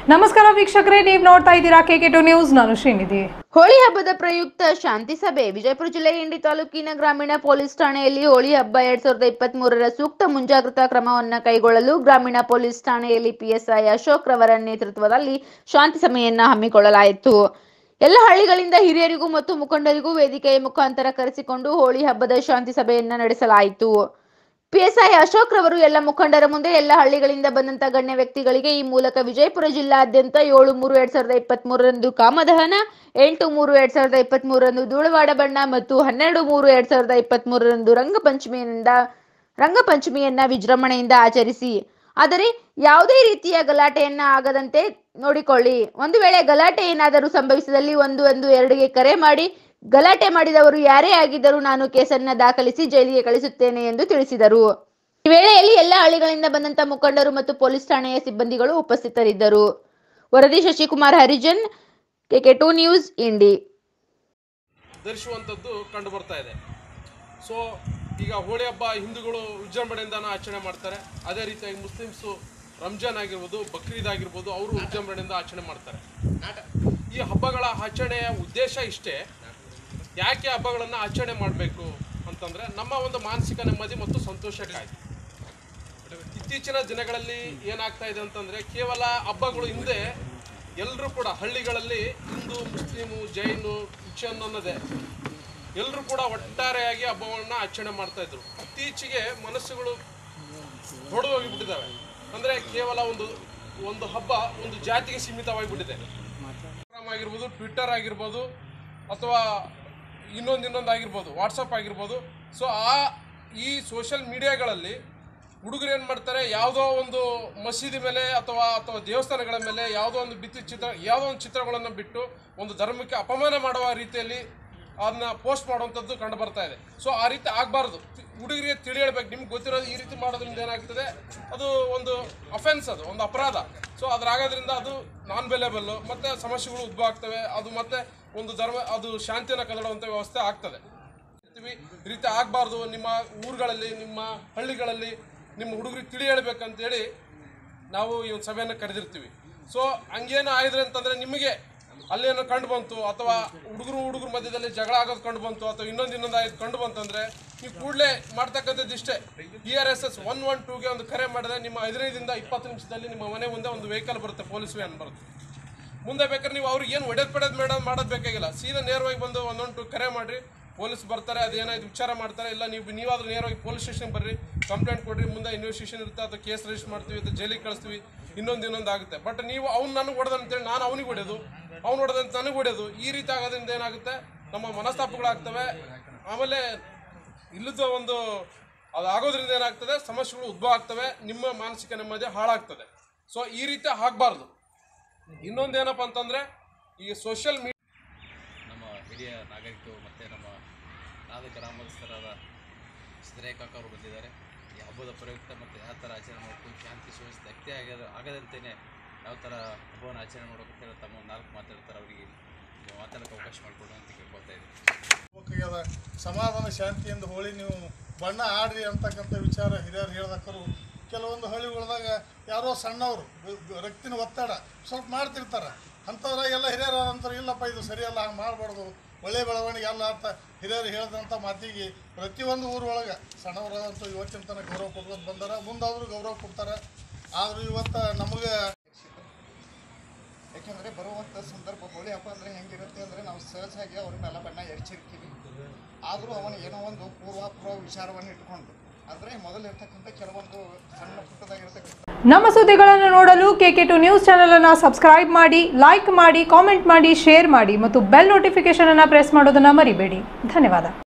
ನಮಸ್ಕಾರ ವೀಕ್ಷಕರೇ ನೀವು ನೋಡ್ತಾ ಇದ್ದೀರಾ ಕೆ ಟು ನ್ಯೂಸ್ ನಾನು ಶ್ರೀನಿಧಿ ಹೋಳಿ ಹಬ್ಬದ ಪ್ರಯುಕ್ತ ಶಾಂತಿ ಸಭೆ ವಿಜಯಪುರ ಜಿಲ್ಲೆಯ ಇಂಡಿ ತಾಲೂಕಿನ ಗ್ರಾಮೀಣ ಪೊಲೀಸ್ ಠಾಣೆಯಲ್ಲಿ ಹೋಳಿ ಹಬ್ಬ ಎರಡ್ ಸಾವಿರದ ಇಪ್ಪತ್ತ್ ಮೂರರ ಸೂಕ್ತ ಮುಂಜಾಗ್ರತಾ ಕ್ರಮವನ್ನು ಕೈಗೊಳ್ಳಲು ಗ್ರಾಮೀಣ ಪೊಲೀಸ್ ಠಾಣೆಯಲ್ಲಿ ಪಿಎಸ್ಐ ಅಶೋಕ್ ರವರ ನೇತೃತ್ವದಲ್ಲಿ ಶಾಂತಿ ಸಭೆಯನ್ನ ಹಮ್ಮಿಕೊಳ್ಳಲಾಯಿತು ಎಲ್ಲ ಹಳ್ಳಿಗಳಿಂದ ಹಿರಿಯರಿಗೂ ಮತ್ತು ಮುಖಂಡರಿಗೂ ವೇದಿಕೆಯ ಮುಖಾಂತರ ಕರೆಸಿಕೊಂಡು ಹೋಳಿ ಹಬ್ಬದ ಶಾಂತಿ ಸಭೆಯನ್ನ ನಡೆಸಲಾಯಿತು ಪಿಎಸ್ಐ ಅಶೋಕ್ ರವರು ಎಲ್ಲ ಮುಖಂಡರ ಮುಂದೆ ಎಲ್ಲ ಹಳ್ಳಿಗಳಿಂದ ಬಂದಂತ ಗಣ್ಯ ವ್ಯಕ್ತಿಗಳಿಗೆ ಈ ಮೂಲಕ ವಿಜಯಪುರ ಜಿಲ್ಲಾದ್ಯಂತ ಏಳು ಮೂರು ಎರಡ್ ಸಾವಿರದ ಇಪ್ಪತ್ತ್ ಮೂರರಂದು ಕಾಮದಹನ ಎಂಟು ಮೂರು ಎರಡ್ ಸಾವಿರದ ಇಪ್ಪತ್ತ್ ಮೂರರಂದು ಧೂಳವಾಡ ಬಣ್ಣ ಮತ್ತು ಹನ್ನೆರಡು ಮೂರು ಎರಡ್ ಸಾವಿರದ ಇಪ್ಪತ್ತ್ ಮೂರರಂದು ರಂಗಪಂಚಮಿಯಿಂದ ರಂಗಪಂಚಮಿಯನ್ನ ವಿಜೃಂಭಣೆಯಿಂದ ಆಚರಿಸಿ ಆದರೆ ಯಾವುದೇ ರೀತಿಯ ಗಲಾಟೆಯನ್ನ ಆಗದಂತೆ ನೋಡಿಕೊಳ್ಳಿ ಒಂದು ವೇಳೆ ಗಲಾಟೆ ಏನಾದರೂ ಸಂಭವಿಸಿದಲ್ಲಿ ಒಂದು ಒಂದು ಎರಡಿಗೆ ಕರೆ ಮಾಡಿ ಗಲಾಟೆ ಮಾಡಿದವರು ಯಾರೇ ಆಗಿದ್ದರೂ ನಾನು ಕೇಸನ್ನ ದಾಖಲಿಸಿ ಜೈಲಿಗೆ ಕಳಿಸುತ್ತೇನೆ ಎಂದು ತಿಳಿಸಿದರು ಈ ವೇಳೆಯಲ್ಲಿ ಎಲ್ಲ ಹಳ್ಳಿಗಳಿಂದ ಬಂದಂತ ಮುಖಂಡರು ಮತ್ತು ಪೊಲೀಸ್ ಠಾಣೆಯ ಸಿಬ್ಬಂದಿಗಳು ಉಪಸ್ಥಿತರಿದ್ದರು ವರದಿ Shashikumar Harijan KK two news Indi ಧರಿಸುವಂಥದ್ದು ಕಂಡು ಬರ್ತಾ ಇದೆ ಸೊ ಈಗ ಹೋಳಿ ಹಬ್ಬ ಹಿಂದೂಗಳು ವಿಜೃಂಭಣೆಯಿಂದ ಆಚರಣೆ ಮಾಡ್ತಾರೆ ಅದೇ ರೀತಿಯಾಗಿ ಮುಸ್ಲಿಮ್ಸು ರಂಜಾನ್ ಆಗಿರ್ಬೋದು ಬಕ್ರೀದ್ ಆಗಿರ್ಬೋದು ಅವರು ವಿಜೃಂಭಣೆಯಿಂದ ಆಚರಣೆ ಮಾಡ್ತಾರೆ ಈ ಹಬ್ಬಗಳ ಆಚರಣೆಯ ಉದ್ದೇಶ ಇಷ್ಟೇ ಯಾಕೆ ಹಬ್ಬಗಳನ್ನು ಆಚರಣೆ ಮಾಡಬೇಕು ಅಂತಂದರೆ ನಮ್ಮ ಒಂದು ಮಾನಸಿಕ ನೆಮ್ಮದಿ ಮತ್ತು ಸಂತೋಷಕ್ಕಾಗಿ ಇತ್ತೀಚಿನ ದಿನಗಳಲ್ಲಿ ಏನಾಗ್ತಾ ಇದೆ ಅಂತಂದರೆ ಕೇವಲ ಹಬ್ಬಗಳು ಹಿಂದೆ ಎಲ್ಲರೂ ಕೂಡ ಹಳ್ಳಿಗಳಲ್ಲಿ ಹಿಂದೂ ಮುಸ್ಲಿಮು ಜೈನು ಕ್ರಿಶ್ಚಿಯನ್ ಅನ್ನೋದೇ ಎಲ್ಲರೂ ಕೂಡ ಒಟ್ಟಾರೆಯಾಗಿ ಹಬ್ಬವನ್ನು ಆಚರಣೆ ಮಾಡ್ತಾ ಇದ್ರು ಇತ್ತೀಚೆಗೆ ಮನಸ್ಸುಗಳು ಹೊಡೆದು ಹೋಗಿಬಿಟ್ಟಿದ್ದಾವೆ ಅಂದರೆ ಕೇವಲ ಒಂದು ಒಂದು ಹಬ್ಬ ಒಂದು ಜಾತಿಗೆ ಸೀಮಿತವಾಗಿಬಿಟ್ಟಿದೆ ಇನ್ಸ್ಟಾಗ್ರಾಮ್ ಆಗಿರ್ಬೋದು ಟ್ವಿಟ್ಟರ್ ಆಗಿರ್ಬೋದು ಅಥವಾ ಇನ್ನೊಂದು ಇನ್ನೊಂದು ಆಗಿರ್ಬೋದು ವಾಟ್ಸಪ್ ಆಗಿರ್ಬೋದು ಸೊ ಆ ಈ ಸೋಷಿಯಲ್ ಮೀಡಿಯಾಗಳಲ್ಲಿ ಹುಡುಗರು ಏನು ಮಾಡ್ತಾರೆ ಯಾವುದೋ ಒಂದು ಮಸೀದಿ ಮೇಲೆ ಅಥವಾ ಅಥವಾ ದೇವಸ್ಥಾನಗಳ ಮೇಲೆ ಯಾವುದೋ ಒಂದು ಭಿತ್ತಿ ಚಿತ್ರ ಯಾವುದೋ ಒಂದು ಚಿತ್ರಗಳನ್ನು ಬಿಟ್ಟು ಒಂದು ಧರ್ಮಕ್ಕೆ ಅಪಮಾನ ಮಾಡುವ ರೀತಿಯಲ್ಲಿ ಅದನ್ನ ಪೋಸ್ಟ್ ಮಾಡುವಂಥದ್ದು ಕಂಡು ಬರ್ತಾ ಇದೆ ಸೊ ಆ ರೀತಿ ಆಗಬಾರ್ದು ಹುಡುಗರಿಗೆ ತಿಳಿ ಹೇಳ್ಬೇಕು ನಿಮ್ಗೆ ಗೊತ್ತಿರೋದು ಈ ರೀತಿ ಮಾಡೋದ್ರಿಂದ ಏನಾಗ್ತದೆ ಅದು ಒಂದು ಅಫೆನ್ಸ್ ಅದು ಒಂದು ಅಪರಾಧ ಸೊ ಅದ್ರಾಗೋದ್ರಿಂದ ಅದು ನಾನ್ ಬೆಲೆಬಲ್ಲು ಮತ್ತು ಸಮಸ್ಯೆಗಳು ಉದ್ಭವ ಆಗ್ತವೆ ಅದು ಮತ್ತೆ ಒಂದು ಧರ್ಮ ಅದು ಶಾಂತಿಯನ್ನು ಕದಡುವಂಥ ವ್ಯವಸ್ಥೆ ಆಗ್ತದೆ ಇರ್ತೀವಿ. ಈ ರೀತಿ ಆಗಬಾರ್ದು ನಿಮ್ಮ ಊರುಗಳಲ್ಲಿ ನಿಮ್ಮ ಹಳ್ಳಿಗಳಲ್ಲಿ ನಿಮ್ಮ ಹುಡುಗರಿಗೆ ತಿಳಿ ಹೇಳ್ಬೇಕಂತೇಳಿ ನಾವು ಈ ಒಂದು ಸಭೆಯನ್ನು ಕರೆದಿರ್ತೀವಿ ಸೊ ಹಂಗೇನು ಆಯಿದ್ರೆ ಅಂತಂದರೆ ನಿಮಗೆ ಅಲ್ಲೇನೋ ಕಂಡು ಬಂತು ಅಥವಾ ಹುಡುಗರು ಹುಡುಗರ ಮಧ್ಯದಲ್ಲಿ ಜಗಳ ಆಗೋದು ಕಂಡು ಬಂತು ಅಥವಾ ಇನ್ನೊಂದು ಇನ್ನೊಂದು ಆಯ್ತು ಕಂಡು ಬಂತು ಅಂದರೆ ನೀವು ಕೂಡಲೇ ಮಾಡ್ತಕ್ಕಂಥದ್ದು ಇಷ್ಟೇ E R S S one one ಟೂಗೆ ಒಂದು ಕರೆ ಮಾಡಿದ್ರೆ ನಿಮ್ಮ ಹದಿನೈದರಿಂದ ಇಪ್ಪತ್ತು ನಿಮಿಷದಲ್ಲಿ ನಿಮ್ಮ ಮನೆ ಮುಂದೆ ಒಂದು ವೆಹಿಕಲ್ ಬರುತ್ತೆ ಪೊಲೀಸ್ ವ್ಯಾನ್ ಬರುತ್ತೆ ಮುಂದೆ ಬೇಕಾದ್ರೆ ನೀವು ಅವ್ರಿಗೆ ಏನು ಒಡೆದ್ ಪಡೆದ್ ಮೇಡ ಮಾಡೋದು ಬೇಕಾಗಿಲ್ಲ ಸೀದಾ ನೇರವಾಗಿ ಬಂದು ಒಂದೊಂದು ಕರೆ ಮಾಡಿರಿ ಪೊಲೀಸ್ ಬರ್ತಾರೆ ಅದೇನಾಯ್ತು ವಿಚಾರ ಮಾಡ್ತಾರೆ ಇಲ್ಲ ನೀವು ನೀವಾದ್ರೂ ನೇರವಾಗಿ ಪೊಲೀಸ್ ಸ್ಟೇಷನ್ ಬರ್ರಿ ಕಂಪ್ಲೇಂಟ್ ಕೊಡ್ರಿ ಮುಂದೆ ಇನ್ವೆಸ್ಟಿಗೇಷನ್ ಇರುತ್ತೆ ಅಥವಾ ಕೇಸ್ ರಿಜಿಸ್ಟರ್ ಮಾಡ್ತೀವಿ ಅಥವಾ ಜೈಲಿಗೆ ಕಳಿಸ್ತೀವಿ ಇನ್ನೊಂದು ಇನ್ನೊಂದು ಆಗುತ್ತೆ ಬಟ್ ನೀವು ಅವ್ನು ನನಗೆ ಹೊಡೆದ ಅಂತೇಳಿ ನಾನು ಅವನಿಗೆ ಹೊಡೆಯೋದು ಅವ್ನು ಹೊಡೆದಂತ ನನಗೆ ಹೊಡೆಯೋದು ಈ ರೀತಿ ಆಗೋದ್ರಿಂದ ಏನಾಗುತ್ತೆ ನಮ್ಮ ಮನಸ್ತಾಪಗಳಾಗ್ತವೆ ಆಮೇಲೆ ಇಲ್ಲದ ಒಂದು ಅದು ಆಗೋದ್ರಿಂದ ಏನಾಗ್ತದೆ ಸಮಸ್ಯೆಗಳು ಉದ್ಭವ ಆಗ್ತವೆ ನಿಮ್ಮ ಮಾನಸಿಕ ನೆಮ್ಮದಿ ಹಾಳಾಗ್ತದೆ ಸೊ ಈ ರೀತಿ ಆಗಬಾರ್ದು ಇನ್ನೊಂದೇನಪ್ಪ ಅಂತಂದರೆ ಈ ಸೋಷಿಯಲ್ ಮೀಡಿಯಾ ನಮ್ಮ ಹಿರಿಯ ನಾಗರಿಕರು ಮತ್ತು ನಮ್ಮ ನಾದ ಗ್ರಾಮಸ್ಥರಾದ ಸಿದ್ದರಾಯ ಕಾಕ ಅವರು ಬಂದಿದ್ದಾರೆ ಈ ಹಬ್ಬದ ಪ್ರಯುಕ್ತ ಮತ್ತು ಯಾವ ಥರ ಆಚರಣೆ ಮಾಡಬೇಕು ಶಾಂತಿ ಸುವ್ಯವಸ್ಥೆ ಅಗತ್ಯ ಆಗದ ಆಗದಂತೆಯೇ ಯಾವ ಥರ ಹಬ್ಬವನ್ನು ಆಚರಣೆ ಮಾಡಬೇಕಂತೇಳಿ ತಮ್ಮ ಒಂದು ನಾಲ್ಕು ಮಾತಾಡ್ತಾರೆ ಅವರಿಗೆ ಮಾತಾಡೋಕ್ಕೆ ಅವಕಾಶ ಮಾಡಿಕೊಡು ಅಂತ ಕೇಳ್ಕೊಳ್ತಾ ಇದ್ದೀನಿ ಹೋಗ್ತದೆ ಸಮಾಧಾನ ಶಾಂತಿಯಿಂದ ಹೋಳಿ ನೀವು ಬಣ್ಣ ಆಡ್ರಿ ಅಂತಕ್ಕಂಥ ವಿಚಾರ ಹಿರಿಯರು ಹೇಳ್ದಕ್ಕರು ಕೆಲವೊಂದು ಹಳ್ಳಿಗಳದಾಗ ಯಾರೋ ಸಣ್ಣವರು ರಕ್ತಿನ ಒತ್ತಡ ಸ್ವಲ್ಪ ಮಾಡ್ತಿರ್ತಾರೆ ಅಂಥವ್ರಾಗೆಲ್ಲ ಹಿರಿಯರು ಅಂತಾರೆ ಇಲ್ಲಪ್ಪ ಇದು ಸರಿಯಲ್ಲ ಹಂಗೆ ಮಾಡಬಾರ್ದು ಒಳ್ಳೆ ಬೆಳವಣಿಗೆ ಅಲ್ಲ ಅಂತ ಹಿರಿಯರು ಹೇಳಿದಂಥ ಮಾತಿಗೆ ಪ್ರತಿಯೊಂದು ಊರೊಳಗೆ ಸಣ್ಣವರಾದಂಥ ಇವತ್ತಿನ ತನಕ ಗೌರವ ಕೊಡ್ಕೊಂಡು ಬಂದಾರ ಮುಂದಾದರೂ ಗೌರವ ಕೊಡ್ತಾರೆ ಆದರೂ ಇವತ್ತು ನಮಗೆ ಯಾಕೆಂದರೆ ಬರುವಂಥ ಸಂದರ್ಭ ಹೋಳಿ ಹಬ್ಬ ಅಂದರೆ ಹೆಂಗಿರುತ್ತೆ ಅಂದರೆ ನಾವು ಸಹಜವಾಗಿ ಅವ್ರ ಮೇಲೆ ಬಣ್ಣ ಎರಚಿರ್ತೀವಿ ಆದರೂ ಅವನು ಏನೋ ಒಂದು ಪೂರ್ವಾಪೂರ್ವ ವಿಚಾರವನ್ನು ಇಟ್ಕೊಂಡು ಅಂದರೆ ಮೊದಲಿರ್ತಕ್ಕಂಥ ಕೆಲವೊಂದು ಸಣ್ಣ ಪುಟ್ಟದಾಗಿರ್ತಕ್ಕಂಥ ನಮ್ಮ ಸುದ್ದಿಗಳನ್ನು ನೋಡಲು ಕೆ ಟು ನ್ಯೂಸ್ ಚಾನೆಲ್ ಅನ್ನು ಸಬ್ಸ್ಕ್ರೈಬ್ ಮಾಡಿ ಲೈಕ್ ಮಾಡಿ ಕಾಮೆಂಟ್ ಮಾಡಿ ಶೇರ್ ಮಾಡಿ ಮತ್ತು ಬೆಲ್ ನೋಟಿಫಿಕೇಶನ್ ಅನ್ನು ಪ್ರೆಸ್ ಮಾಡೋದನ್ನ ಮರಿಬೇಡಿ ಧನ್ಯವಾದ